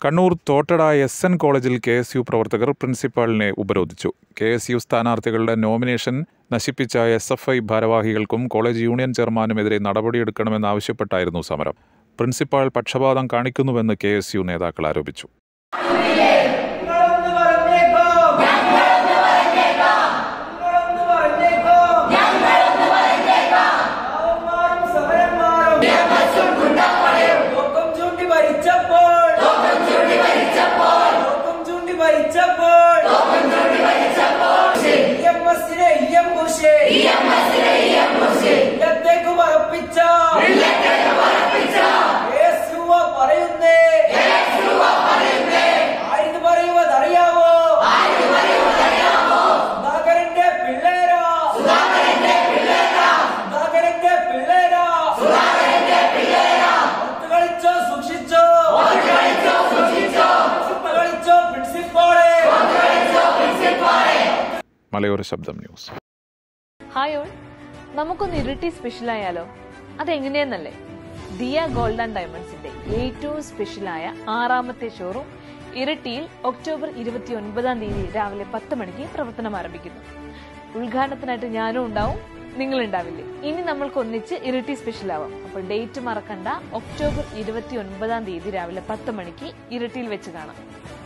Kannur Thottada S N കോളേജിൽ K S U പ്രവർത്തകർ പ്രിൻസിപ്പാളിനെ ഉപരോധിച്ചു കെ എസ് യു സ്ഥാനാർത്ഥികളുടെ നോമിനേഷൻ നശിപ്പിച്ച എസ് എഫ് ഐ ഭാരവാഹികൾക്കും കോളേജ് യൂണിയൻ ചെയർമാനുമെതിരെ നടപടിയെടുക്കണമെന്നാവശ്യപ്പെട്ടായിരുന്നു സമരം പ്രിൻസിപ്പാൾ പക്ഷപാതം കാണിക്കുന്നുവെന്ന് കെ എസ് യു നേതാക്കൾ ആരോപിച്ചു നിങ്ങളൊന്ന് പറഞ്ഞേക്കോ നിങ്ങളൊന്ന് പറഞ്ഞേക്കോ പാവന്മാരും സമരന്മാരും ലോകം ചൂണ്ടി ഭരിച്ചപ്പോൾ ലോകം ചൂണ്ടി ഭരിച്ചപ്പോൾ ഇ എം എസിനെ ഇ എം ബുഷേ ഇല്ലത്തേക്ക് പറപ്പിച്ച യേശുവ പറയുന്നേ ആരിത് പറയുവതറിയാവോ സുധാകരന്റെ പിള്ളേരാ സുധാകരന്റെ പിള്ളേരാ ഒത്തു കളിച്ചോ സൂക്ഷിച്ചോ ഒത്തു കളിച്ചോ പ്രിൻസിപ്പാളെ മലയോര ശബ്ദം ന്യൂസ് ഹായ് ഓൾ നമുക്കൊന്ന് ഇരട്ടി സ്പെഷ്യൽ ആയാലോ അതെങ്ങനെയെന്നല്ലേ ദിയ ഗോൾഡ് ആൻഡ് ഡയമണ്ട്സിന്റെ ഏറ്റവും സ്പെഷ്യലായ ആറാമത്തെ ഷോറൂം ഇരട്ടിയിൽ ഒക്ടോബർ ഇരുപത്തി ഒൻപതാം തീയതി രാവിലെ പത്ത് മണിക്ക് പ്രവർത്തനം ആരംഭിക്കുന്നു ഉദ്ഘാടനത്തിനായിട്ട് ഞാനും ഉണ്ടാവും നിങ്ങൾ ഉണ്ടാവില്ലേ ഇനി നമ്മൾക്ക് ഒന്നിച്ച് ഇരട്ടി സ്പെഷ്യൽ ആവാം അപ്പോൾ ഡേറ്റ് മറക്കണ്ട ഒക്ടോബർ ഇരുപത്തി ഒൻപതാം തീയതി രാവിലെ പത്ത് മണിക്ക് ഇരട്ടിയിൽ വെച്ച് കാണാം